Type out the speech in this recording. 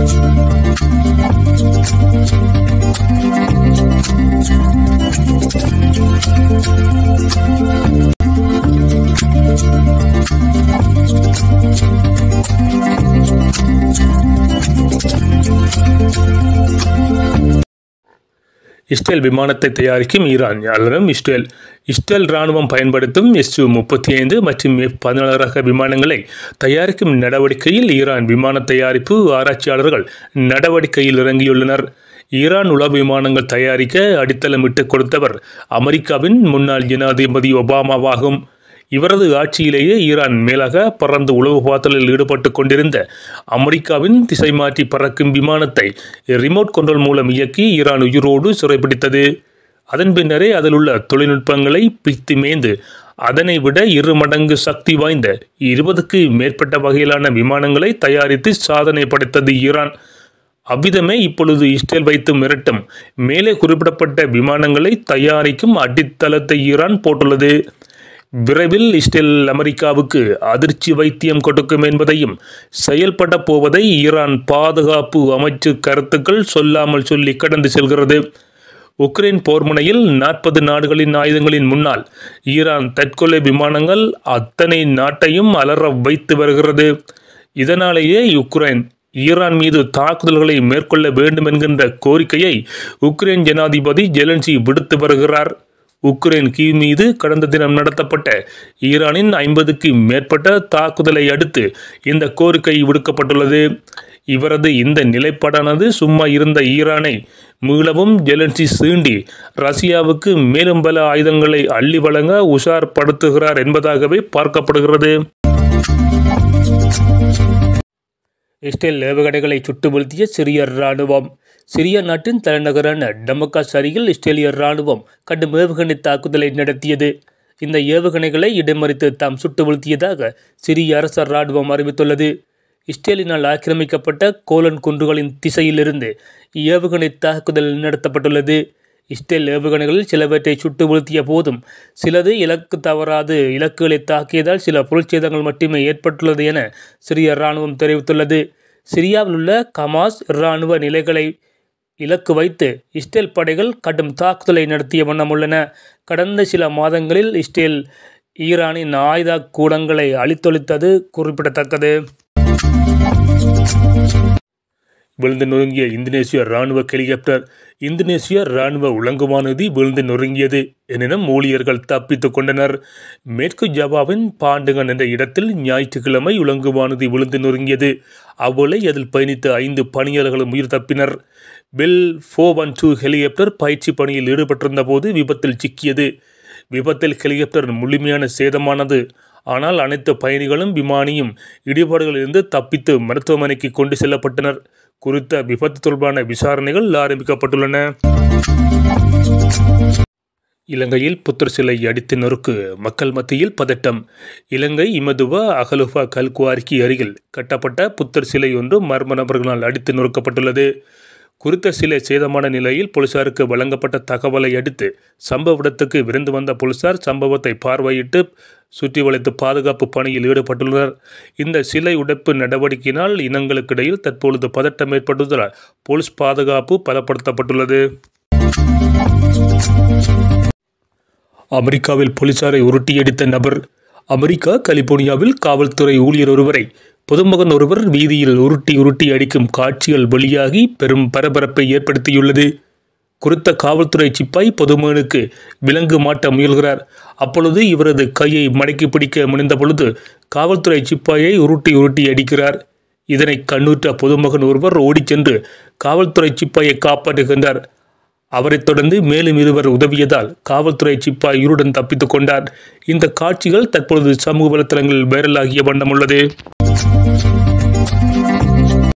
Israel விமானத்தை தயாரிக்கும் Iran அல்லது இஸ்ரேல் இஸ்ரேல் இராணுவம் பயன்படுத்தும் எஸ்யூ முப்பத்தி ஐந்து மற்றும் எஃப் பதினாலு ரக விமானங்களை தயாரிக்கும் நடவடிக்கையில் ஈரான் விமான தயாரிப்பு ஆராய்ச்சியாளர்கள் நடவடிக்கையில் இறங்கியுள்ளனர் ஈரான் உளவு விமானங்கள் தயாரிக்க அடித்தளமிட்டு கொடுத்தவர் அமெரிக்காவின் முன்னாள் ஜனாதிபதி ஒபாமாவாகும் இவரது ஆட்சியிலேயே ஈரான் மேலாக பறந்து உளவு பார்த்தலில் ஈடுபட்டு கொண்டிருந்த அமெரிக்காவின் திசை மாற்றி பறக்கும் விமானத்தை ரிமோட் கண்ட்ரோல் மூலம் இயக்கி ஈரான் உயிரோடு சிறைப்பிடித்தது அதன் பின்னரே அதில் உள்ள தொழில்நுட்பங்களை பித்து மேய்ந்து அதனை விட இரு மடங்கு சக்தி வாய்ந்த இருபதுக்கு மேற்பட்ட வகையிலான விமானங்களை தயாரித்து சாதனை படைத்தது ஈரான் அவ்விதமே இப்பொழுது இஸ்ரேல் வைத்து மிரட்டும் மேலே குறிப்பிடப்பட்ட விமானங்களை தயாரிக்கும் அடித்தளத்தை ஈரான் போட்டுள்ளது விரைவில் இஸ்ரேல் அமெரிக்காவுக்கு அதிர்ச்சி வைத்தியம் கொடுக்கும் என்பதையும் செயல்பட போவதை ஈரான் பாதுகாப்பு அமைச்சு கருத்துக்கள் சொல்லாமல் சொல்லி கடந்து செல்கிறது உக்ரைன் போர் முனையில் நாற்பது நாடுகளின் ஆயுதங்களின் முன்னால் ஈரான் தற்கொலை விமானங்கள் அத்தனை நாட்டையும் அலற வைத்து வருகிறது இதனாலேயே உக்ரைன் ஈரான் மீது தாக்குதல்களை மேற்கொள்ள வேண்டும் என்கின்ற கோரிக்கையை உக்ரைன் ஜனாதிபதி ஜெலன்சி விடுத்து வருகிறார் உக்ரைன் கீவ் மீது கடந்த தினம் நடத்தப்பட்ட ஈரானின் ஐம்பதுக்கு மேற்பட்ட தாக்குதலை அடுத்து இந்த கோரிக்கை விடுக்கப்பட்டுள்ளது இவரது இந்த நிலைப்பாடானது சும்மா இருந்த ஈரானை மீளவும் ஜெலன்சி சீண்டி ரஷ்யாவுக்கு மேலும் பல ஆயுதங்களை அள்ளி வழங்க உஷார்படுத்துகிறார் என்பதாகவே பார்க்கப்படுகிறது இஸ்ரேல் ஏவுகணைகளை சுட்டு வீழ்த்திய சிரிய இராணுவம் சிரிய நாட்டின் தலைநகரான டமக்காஸ் அருகில் இஸ்ரேலிய இராணுவம் கடும் ஏவுகணை தாக்குதலை நடத்தியது இந்த ஏவுகணைகளை இடைமறித்து தாம் சுட்டு வீழ்த்தியதாக சிரிய அரச இராணுவம் அறிவித்துள்ளது இஸ்ரேலினால் ஆக்கிரமிக்கப்பட்ட கோலன் குன்றுகளின் திசையிலிருந்து ஏவுகணை தாக்குதல் நடத்தப்பட்டுள்ளது இஸ்ரேல் ஏவுகணைகளில் சிலவற்றை சுட்டு வீழ்த்திய போதும் சிலது இலக்கு தவறாது இலக்குகளை தாக்கியதால் சில பொருட்சேதங்கள் மட்டுமே ஏற்பட்டுள்ளது என சிரிய இராணுவம் தெரிவித்துள்ளது சிரியாவில் உள்ள கமாஸ் இராணுவ நிலைகளை இலக்கு வைத்து இஸ்ரேல் படைகள் கடும் தாக்குதலை நடத்திய வண்ணம் உள்ளன கடந்த சில மாதங்களில் இஸ்ரேல் ஈரானின் ஆயுத கூடங்களை அழித்தொழித்தது குறிப்பிடத்தக்கது விழுந்து நொறுங்கிய இந்தோனேசிய இராணுவ ஹெலிகாப்டர் இந்தோனேசிய இராணுவ உலங்குவானதி விழுந்து நொறுங்கியது எனினும் ஊழியர்கள் தப்பித்துக் கொண்டனர் மேற்கு ஜாவாவின் பாண்டுகன் என்ற இடத்தில் ஞாயிற்றுக்கிழமை உலங்குவானதி விழுந்து நொறுங்கியது அவ்வேளை அதில் பயணித்த ஐந்து பணியாளர்களும் உயிர் தப்பினர் Bell four one two helicopter பயிற்சி பணியில் ஈடுபட்டிருந்த போது விபத்தில் சிக்கியது விபத்தில் ஹெலிகாப்டர் முழுமையான சேதமானது ஆனால் அனைத்து பயணிகளும் விமானியும் இடிபாடுகளிலிருந்து தப்பித்து மருத்துவமனைக்கு கொண்டு செல்லப்பட்டனர் குறித்த விபத்து தொடர்பான விசாரணைகள் ஆரம்பிக்கப்பட்டுள்ளன இலங்கையில் புத்தர் சிலை அடித்து நொறுக்கு மக்கள் மத்தியில் பதட்டம் இலங்கை இமதுவ அகலுஃபா கல்குவாரிக்கு அருகில் கட்டப்பட்ட புத்தர் சிலை ஒன்று மர்ம நபர்களால் அடித்து நொறுக்கப்பட்டுள்ளது குறித்த சிலை சேதமான நிலையில் போலீசாருக்கு வழங்கப்பட்ட தகவலை அடுத்து சம்பவ இடத்துக்கு விரைந்து வந்த போலீசார் சம்பவத்தை பார்வையிட்டு சுற்றி வளைத்து பாதுகாப்பு பணியில் ஈடுபட்டுள்ளனர் இந்த சிலை உடைப்பு நடவடிக்கையினால் இனங்களுக்கிடையில் தற்பொழுது பதட்டம் ஏற்பட்டுள்ளதால் போலீஸ் பாதுகாப்பு பலப்படுத்தப்பட்டுள்ளது அமெரிக்காவில் போலீசாரை உருட்டியடித்த நபர் அமெரிக்கா கலிபோர்னியாவில் காவல்துறை ஊழியர் ஒருவரை பொதுமகன் ஒருவர் வீதியில் உருட்டி உருட்டி அடிக்கும் காட்சிகள் வெளியாகி பெரும் பரபரப்பை ஏற்படுத்தியுள்ளது குறித்த காவல்துறை சிப்பாய் பொதுமகனுக்கு விலங்கு மாட்ட முயல்கிறார் அப்பொழுது இவரது கையை மடக்கி பிடிக்க முனைந்த பொழுது காவல்துறை சிப்பாயை உருட்டி உருட்டி அடிக்கிறார் இதனை கண்ணுற்ற பொதுமகன் ஒருவர் ஓடிச் சென்று காவல்துறை சிப்பாயை காப்பாற்றுகின்றார் அவரைத் தொடர்ந்து மேலும் இருவர் உதவியதால் காவல்துறை சிப்பாய் இருடன் தப்பித்துக் கொண்டார் இந்த காட்சிகள் தற்பொழுது சமூக வலைத்தளங்களில் வைரலாகிய வண்ணம் உள்ளது